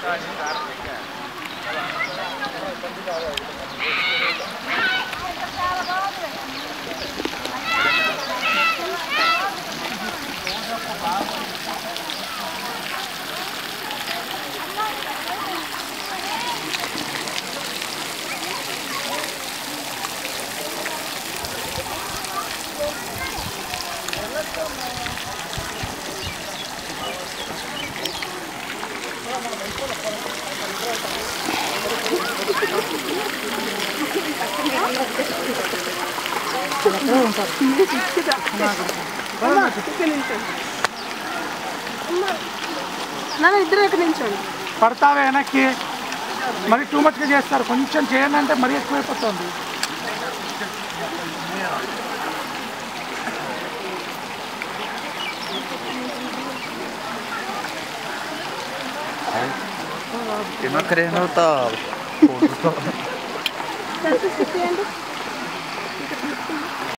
నాన్న ఇద్దరు ఎక్కడి నుంచోండి పడతావే వెనక్కి మరి టూ మచ్గా చేస్తారు కొంచెం చేయండి అంటే మరీ ఎక్కువైపోతుంది Eu não acredito no tal. Selfie stick చేయండి